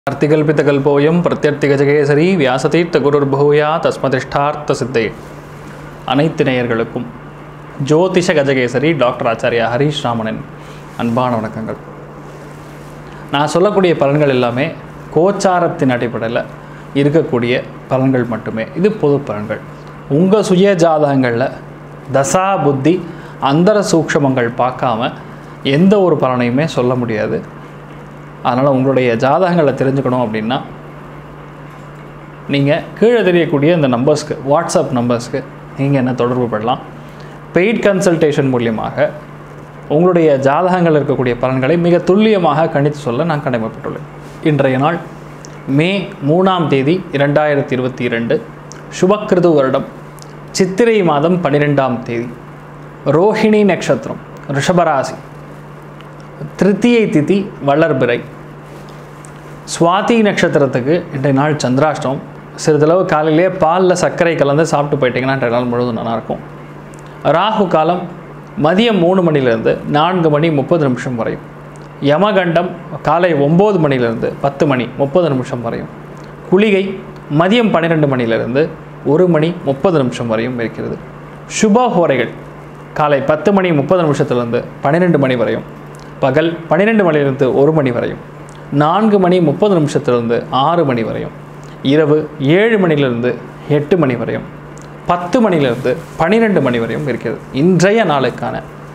அர்த்திகல்பிதகல்போயம் பிரத்யர்த்திகஜகேசரி வியாசதீர்த்த குருர்பூயா தஸ்மதிஷ்டார்த்த சித்தே அனைத்து நேயர்களுக்கும் ஜோதிஷ கஜகேசரி டாக்டர் ஆச்சாரியா ஹரீஷ் ராமனின் அன்பான வணக்கங்கள் நான் சொல்லக்கூடிய பலன்கள் எல்லாமே கோச்சாரத்தின் அடிப்படையில் இருக்கக்கூடிய பலன்கள் மட்டுமே இது பொது பலன்கள் உங்கள் சுய ஜாதகங்களில் தசா புத்தி அந்தர சூக்ஷமங்கள் பார்க்காம எந்த ஒரு பலனையுமே சொல்ல முடியாது அதனால் உங்களுடைய ஜாதகங்களை தெரிஞ்சுக்கணும் அப்படின்னா நீங்கள் கீழே தெரியக்கூடிய இந்த நம்பர்ஸ்க்கு வாட்ஸ்அப் நம்பர்ஸ்க்கு நீங்கள் என்ன தொடர்பு படலாம் பெய்ட் கன்சல்டேஷன் மூலியமாக உங்களுடைய ஜாதகங்கள் இருக்கக்கூடிய பலன்களை மிக துல்லியமாக கணித்து சொல்ல நான் கடமைப்பட்டுள்ளேன் இன்றைய நாள் மே மூணாம் தேதி இரண்டாயிரத்தி இருபத்தி இரண்டு சுபக்கிருது வருடம் சித்திரை மாதம் பன்னிரெண்டாம் தேதி ரோஹிணி நட்சத்திரம் ரிஷபராசி திருத்தியை திதி வளர்பிறை சுவாதி நட்சத்திரத்துக்கு இன்றைய நாள் சந்திராஷ்டமம் சிறிதளவு காலையிலேயே பாலில் சர்க்கரை கலந்து சாப்பிட்டு போயிட்டீங்கன்னா இன்றைய நாள் முழுவதும் நல்லாயிருக்கும் ராகு காலம் மதியம் மூணு மணிலேருந்து நான்கு மணி முப்பது நிமிஷம் வரையும் யமகண்டம் காலை ஒம்பது மணிலேருந்து பத்து மணி முப்பது நிமிஷம் வரையும் குளிகை மதியம் பன்னிரெண்டு மணிலேருந்து ஒரு மணி முப்பது நிமிஷம் வரையும் இருக்கிறது சுப ஹோரைகள் காலை பத்து மணி முப்பது நிமிஷத்துலேருந்து பன்னிரெண்டு மணி வரையும் பகல் பன்னிரெண்டு மணிலிருந்து ஒரு மணி வரையும் நான்கு மணி முப்பது நிமிஷத்திலிருந்து ஆறு மணி வரையும் இரவு ஏழு மணிலிருந்து எட்டு மணி வரையும் பத்து மணிலிருந்து பன்னிரெண்டு மணி வரையும் இருக்கிறது இன்றைய நாளுக்கான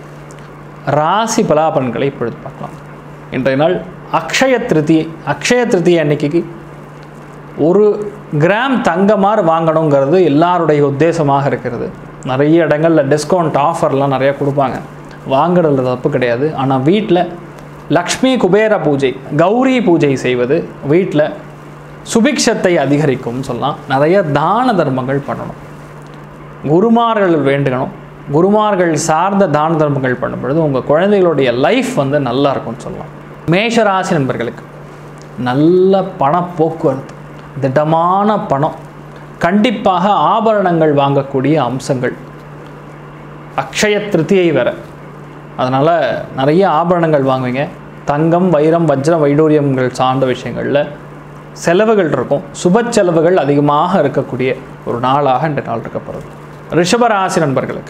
ராசி பலாபலன்களை இப்பொழுது பார்க்கலாம் இன்றைய நாள் அக்ஷய திருத்தியை அக்ஷய திருத்தியை அன்னைக்கு ஒரு கிராம் தங்கமாறு வாங்கணுங்கிறது எல்லாருடைய உத்தேசமாக இருக்கிறது நிறைய இடங்களில் டிஸ்கவுண்ட் ஆஃபர்லாம் நிறையா கொடுப்பாங்க வாங்குறதுல தப்பு கிடையாது ஆனால் வீட்டில் லக்ஷ்மி குபேர பூஜை கௌரி பூஜை செய்வது வீட்டில் சுபிக்ஷத்தை அதிகரிக்கும்னு சொல்லலாம் நிறைய தான தர்மங்கள் பண்ணணும் குருமார்கள் வேண்டுகணும் குருமார்கள் சார்ந்த தான தர்மங்கள் பண்ணும் பொழுது உங்கள் குழந்தைகளுடைய லைஃப் வந்து நல்லா இருக்கும்னு சொல்லலாம் மேஷராசி நண்பர்களுக்கு நல்ல பண போக்குவரத்து திடமான பணம் கண்டிப்பாக ஆபரணங்கள் வாங்கக்கூடிய அம்சங்கள் அக்ஷய திருத்தியை வேற அதனால் நிறைய ஆபரணங்கள் வாங்குவீங்க தங்கம் வைரம் வஜ்ரம் வைடூரியங்கள் சார்ந்த விஷயங்களில் செலவுகள் இருக்கும் சுப செலவுகள் அதிகமாக இருக்கக்கூடிய ஒரு நாளாக இந்த நாள் இருக்கப்படுது ரிஷபராசி நண்பர்களுக்கு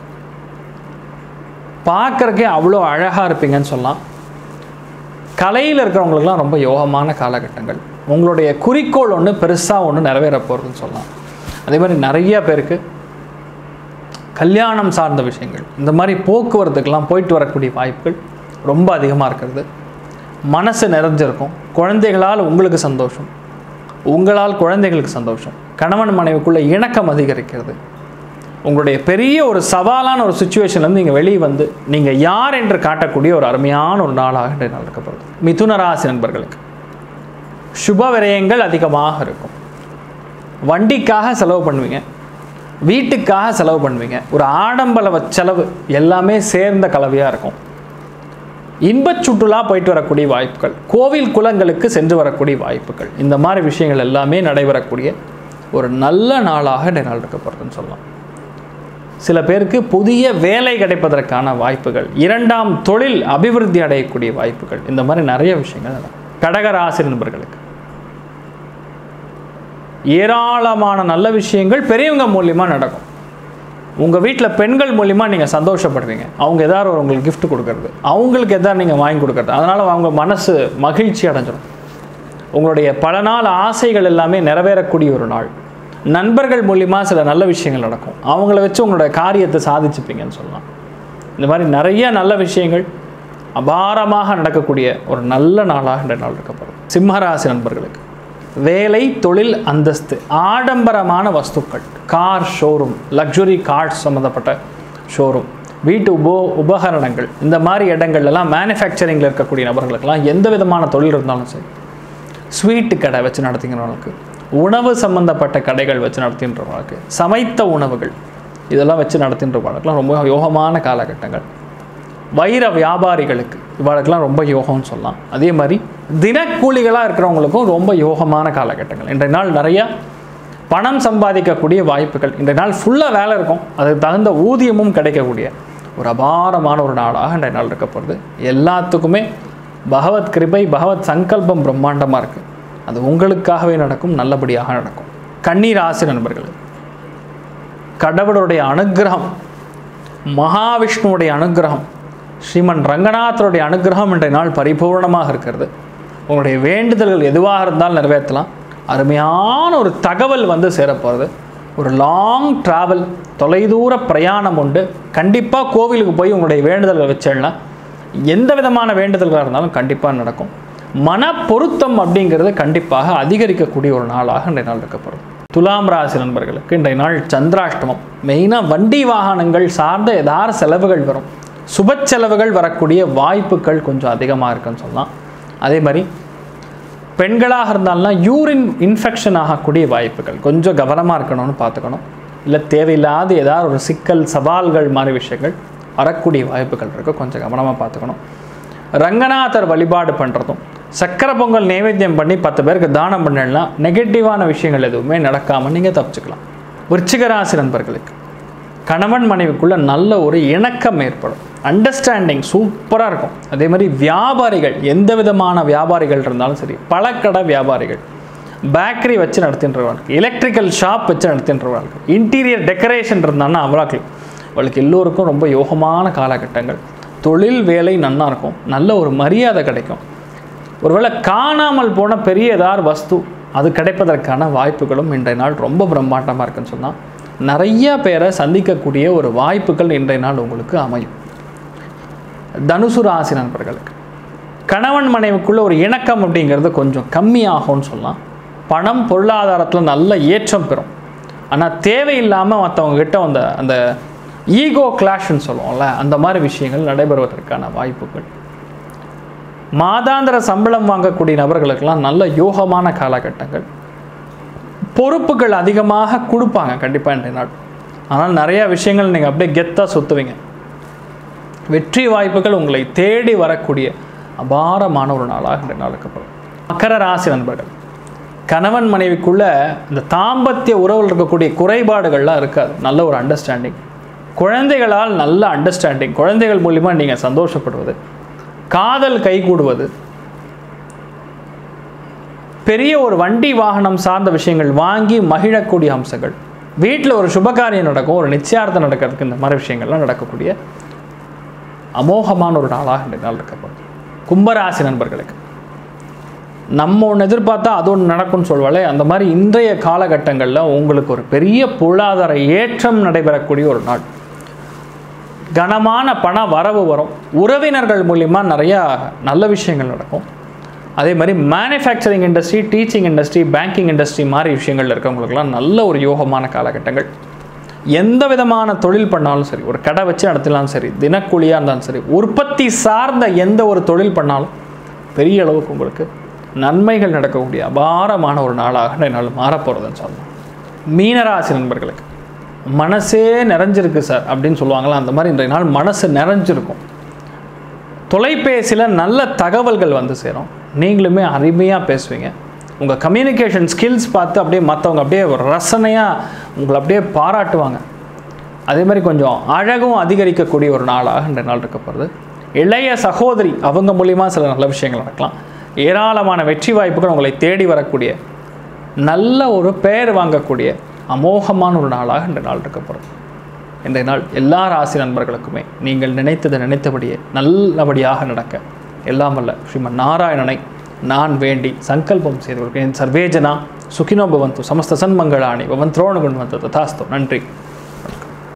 பார்க்குறக்கே அவ்வளோ அழகாக இருப்பீங்கன்னு சொல்லலாம் கலையில் இருக்கிறவங்களுக்குலாம் ரொம்ப யோகமான காலகட்டங்கள் உங்களுடைய குறிக்கோள் ஒன்று பெருசாக ஒன்று நிறைவேற போகிறதுன்னு சொல்லலாம் அதே மாதிரி நிறைய பேருக்கு கல்யாணம் சார்ந்த விஷயங்கள் இந்த மாதிரி போக்குவரத்துக்கெல்லாம் போயிட்டு வரக்கூடிய வாய்ப்புகள் ரொம்ப அதிகமாக இருக்கிறது மனசு நிறைஞ்சிருக்கும் குழந்தைகளால் உங்களுக்கு சந்தோஷம் உங்களால் குழந்தைகளுக்கு சந்தோஷம் கணவன் மனைவிக்குள்ள இணக்கம் அதிகரிக்கிறது உங்களுடைய பெரிய ஒரு சவாலான ஒரு சுச்சுவேஷன்லேருந்து நீங்கள் வெளியே வந்து நீங்கள் யார் என்று காட்டக்கூடிய ஒரு அருமையான ஒரு நாளாக இன்றைய நாள் இருக்கப்படுது மிதுன ராசி நண்பர்களுக்கு சுப விரயங்கள் அதிகமாக இருக்கும் வண்டிக்காக செலவு பண்ணுவீங்க வீட்டுக்காக செலவு பண்ணுவீங்க ஒரு ஆடம்பர செலவு எல்லாமே சேர்ந்த கலவையாக இருக்கும் இன்பச் சுற்றுலா போயிட்டு வரக்கூடிய வாய்ப்புகள் கோவில் குளங்களுக்கு சென்று வரக்கூடிய வாய்ப்புகள் இந்த மாதிரி விஷயங்கள் எல்லாமே நடைபெறக்கூடிய ஒரு நல்ல நாளாக இந்த நாள் இருக்கப்படுதுன்னு சொல்லலாம் சில பேருக்கு புதிய வேலை கிடைப்பதற்கான வாய்ப்புகள் இரண்டாம் தொழில் அபிவிருத்தி அடையக்கூடிய வாய்ப்புகள் இந்த மாதிரி நிறைய விஷயங்கள் நடக்கும் கடகராசி நண்பர்களுக்கு ஏராளமான நல்ல விஷயங்கள் பெரியவங்க மூலியமாக நடக்கும் உங்கள் வீட்டில் பெண்கள் மூலிமா நீங்கள் சந்தோஷப்படுவீங்க அவங்க ஏதாவது ஒரு உங்களுக்கு gift கொடுக்கறது அவங்களுக்கு எதாவது நீங்கள் வாங்கி கொடுக்கறது அதனால் அவங்க மனசு மகிழ்ச்சி அடைஞ்சிடும் உங்களுடைய பல நாள் ஆசைகள் எல்லாமே நிறைவேறக்கூடிய ஒரு நாள் நண்பர்கள் மூலிமா சில நல்ல விஷயங்கள் நடக்கும் அவங்கள வச்சு உங்களுடைய காரியத்தை சாதிச்சுப்பீங்கன்னு சொல்லலாம் இந்த மாதிரி நிறைய நல்ல விஷயங்கள் அபாரமாக நடக்கக்கூடிய ஒரு நல்ல நாளாக இந்த நாள் இருக்கப்படும் சிம்மராசி நண்பர்களுக்கு வேலை தொழில் அந்தஸ்து ஆடம்பரமான வஸ்துக்கள் கார் ஷோரூம் லக்ஸுரி கார்ஸ் சம்மந்தப்பட்ட ஷோரூம் வீட்டு உபோ உபகரணங்கள் இந்த மாதிரி இடங்கள்லாம் மேனுஃபேக்சரிங்கில் இருக்கக்கூடிய நபர்களுக்கெல்லாம் எந்த விதமான தொழில் இருந்தாலும் சரி ஸ்வீட்டு கடை வச்சு நடத்திக்கிறவங்களுக்கு உணவு சம்மந்தப்பட்ட கடைகள் வச்சு நடத்தின்றவங்களுக்கு சமைத்த உணவுகள் இதெல்லாம் வச்சு நடத்தின்றவங்களுக்குலாம் ரொம்ப யோகமான காலகட்டங்கள் வைர வியாபாரிகளுக்கு இவளுக்கெல்லாம் ரொம்ப யோகம்னு சொல்லலாம் அதே மாதிரி தினக்கூலிகளாக இருக்கிறவங்களுக்கும் ரொம்ப யோகமான காலகட்டங்கள் இன்றைய நாள் நிறைய பணம் சம்பாதிக்கக்கூடிய வாய்ப்புகள் இன்றைய நாள் ஃபுல்லாக வேலை இருக்கும் அதுக்கு தகுந்த ஊதியமும் கிடைக்கக்கூடிய ஒரு அபாரமான ஒரு நாளாக இன்றைய நாள் இருக்க போகிறது எல்லாத்துக்குமே பகவத் கிருபை பகவத் சங்கல்பம் பிரம்மாண்டமாக இருக்குது அது உங்களுக்காகவே நடக்கும் நல்லபடியாக நடக்கும் கண்ணீர் ஆசி நண்பர்கள் கடவுளுடைய அனுக்கிரகம் மகாவிஷ்ணுவுடைய அனுக்கிரகம் ஸ்ரீமன் ரங்கநாதருடைய அனுக்கிரகம் இன்றைய நாள் பரிபூர்ணமாக இருக்கிறது உங்களுடைய வேண்டுதல்கள் எதுவாக இருந்தாலும் நிறைவேற்றலாம் அருமையான ஒரு தகவல் வந்து சேரப்போகிறது ஒரு லாங் ட்ராவல் தொலைதூர பிரயாணம் உண்டு கண்டிப்பாக கோவிலுக்கு போய் உங்களுடைய வேண்டுதல்களை வச்சிடலாம் எந்த விதமான வேண்டுதல்களாக இருந்தாலும் கண்டிப்பாக நடக்கும் மன பொருத்தம் அப்படிங்கிறது கண்டிப்பாக அதிகரிக்கக்கூடிய ஒரு நாளாக இன்றைய நாள் இருக்கப்படும் துலாம் ராசி நண்பர்களுக்கு இன்றைய நாள் சந்திராஷ்டமம் மெயினாக வண்டி வாகனங்கள் சார்ந்த ஏதாவது செலவுகள் வரும் சுப செலவுகள் வரக்கூடிய வாய்ப்புகள் கொஞ்சம் அதிகமாக இருக்குன்னு சொல்லலாம் அதே மாதிரி பெண்களாக இருந்தாலும்னா யூரின் இன்ஃபெக்ஷன் ஆகக்கூடிய வாய்ப்புகள் கொஞ்சம் கவனமாக இருக்கணும்னு பார்த்துக்கணும் இல்லை தேவையில்லாத ஏதாவது ஒரு சிக்கல் சவால்கள் மாதிரி விஷயங்கள் வரக்கூடிய வாய்ப்புகள் இருக்குது கொஞ்சம் கவனமாக பார்த்துக்கணும் ரங்கநாதர் வழிபாடு பண்ணுறதும் சக்கரை பொங்கல் நைவேத்தியம் பண்ணி பத்து பேருக்கு தானம் பண்ணலாம் நெகட்டிவான விஷயங்கள் எதுவுமே நடக்காமல் நீங்கள் தப்பிச்சுக்கலாம் விருச்சிக ராசி நண்பர்களுக்கு கணவன் மனைவிக்குள்ள நல்ல ஒரு இணக்கம் ஏற்படும் அண்டர்ஸ்டாண்டிங் சூப்பராக இருக்கும் அதே மாதிரி வியாபாரிகள் எந்த விதமான வியாபாரிகள் இருந்தாலும் சரி பழக்கடை வியாபாரிகள் பேக்கரி வச்சு நடத்தின்றவர்கள் எலக்ட்ரிக்கல் ஷாப் வச்சு நடத்தின்றவர்கள் இன்டீரியர் டெக்கரேஷன் இருந்தாங்கன்னா அவளாக்கள் அவளுக்கு எல்லோருக்கும் ரொம்ப யோகமான காலகட்டங்கள் தொழில் வேலை நன்னா இருக்கும் நல்ல ஒரு மரியாதை கிடைக்கும் ஒருவேளை காணாமல் போன பெரிய ஏதாவது வஸ்து அது கிடைப்பதற்கான வாய்ப்புகளும் இன்றைய நாள் ரொம்ப பிரம்மாண்டமாக இருக்குன்னு சொன்னால் நிறைய பேரை சந்திக்கக்கூடிய ஒரு வாய்ப்புகள் இன்றைய நாள் உங்களுக்கு அமையும் தனுசு ராசி நண்பர்களுக்கு கணவன் மனைவிக்குள்ள ஒரு இணக்கம் அப்படிங்கிறது கொஞ்சம் கம்மியாகும்னு சொல்லலாம் பணம் பொருளாதாரத்தில் நல்ல ஏற்றம் பெறும் ஆனால் தேவையில்லாமல் மற்றவங்க கிட்ட அந்த அந்த ஈகோ கிளாஷ்னு சொல்லுவோம்ல அந்த மாதிரி விஷயங்கள் நடைபெறுவதற்கான வாய்ப்புகள் மாதாந்திர சம்பளம் வாங்கக்கூடிய நபர்களுக்கெல்லாம் நல்ல யோகமான காலகட்டங்கள் பொறுப்புகள் அதிகமாக கொடுப்பாங்க கண்டிப்பாக இன்றைய நாள் ஆனால் நிறைய விஷயங்கள் நீங்கள் அப்படியே கெத்தாக சுற்றுவீங்க வெற்றி வாய்ப்புகள் உங்களை தேடி வரக்கூடிய அபாரமான ஒரு நாளாக இன்றைய நாள் இருக்கப்படும் மகர ராசி நண்பர்கள் கணவன் மனைவிக்குள்ள இந்த தாம்பத்திய உறவில் இருக்கக்கூடிய குறைபாடுகள்லாம் இருக்காது நல்ல ஒரு அண்டர்ஸ்டாண்டிங் குழந்தைகளால் நல்ல அண்டர்ஸ்டாண்டிங் குழந்தைகள் மூலிமா நீங்கள் சந்தோஷப்படுவது காதல் கைகூடுவது பெரிய ஒரு வண்டி வாகனம் சார்ந்த விஷயங்கள் வாங்கி மகிழக்கூடிய அம்சங்கள் வீட்டில் ஒரு சுபகாரியம் நடக்கும் ஒரு நிச்சயார்த்தம் நடக்கிறதுக்கு இந்த மாதிரி விஷயங்கள்லாம் நடக்கக்கூடிய அமோகமான ஒரு நாளாக இந்த நாள் இருக்கப்படும் கும்பராசி நண்பர்களுக்கு நம்ம ஒன்று எதிர்பார்த்தா அது ஒன்று நடக்கும்னு சொல்வாலே அந்த மாதிரி இன்றைய காலகட்டங்களில் உங்களுக்கு ஒரு பெரிய பொருளாதார ஏற்றம் நடைபெறக்கூடிய ஒரு நாள் கனமான பண வரவு வரும் உறவினர்கள் மூலிமா நிறையா நல்ல விஷயங்கள் நடக்கும் அதே மாதிரி manufacturing industry teaching industry banking industry மாதிரி விஷயங்கள் இருக்கவங்களுக்கெல்லாம் நல்ல ஒரு யோகமான காலகட்டங்கள் எந்த விதமான தொழில் பண்ணாலும் சரி ஒரு கடை வச்சு நடத்தினாலும் சரி தினக்கூலியாக இருந்தாலும் சரி உற்பத்தி சார்ந்த எந்த ஒரு தொழில் பண்ணாலும் பெரிய அளவுக்கு உங்களுக்கு நன்மைகள் நடக்கக்கூடிய அபாரமான ஒரு நாளாக இந்த நாள் மாறப்போகிறதுன்னு சொல்லலாம் மீனராசி நண்பர்களுக்கு மனசே நிறைஞ்சிருக்கு சார் அப்படின்னு சொல்லுவாங்களா அந்த மாதிரி இன்றைய நாள் மனசு நிறைஞ்சிருக்கும் தொலைபேசியில் நல்ல தகவல்கள் வந்து சேரும் நீங்களுமே அருமையாக பேசுவீங்க உங்கள் கம்யூனிகேஷன் ஸ்கில்ஸ் பார்த்து அப்படியே மற்றவங்க அப்படியே ஒரு ரசனையாக உங்களை அப்படியே பாராட்டுவாங்க அதே மாதிரி கொஞ்சம் அழகும் அதிகரிக்கக்கூடிய ஒரு நாளாக இந்த நாள் இருக்க போகிறது இளைய சகோதரி அவங்க மூலியமாக சில நல்ல விஷயங்கள் நடக்கலாம் ஏராளமான வெற்றி வாய்ப்புகள் உங்களை தேடி வரக்கூடிய நல்ல ஒரு பெயர் வாங்கக்கூடிய அமோகமான ஒரு நாளாக இந்த நாள் இருக்க போகிறது இன்றைய நாள் எல்லா ராசி நண்பர்களுக்குமே நீங்கள் நினைத்தது நினைத்தபடியே நல்லபடியாக நடக்க எல்லாம் வல்ல ஸ்ரீமன் நாராயணனை நான் வேண்டி சங்கல்பம் செய்து கொடுக்கிறேன் சர்வேஜனா சுகினோ பவந்து சமஸ்த சன்மங்களாணி பவன் துரோணகுண் வந்து ததாஸ்து நன்றி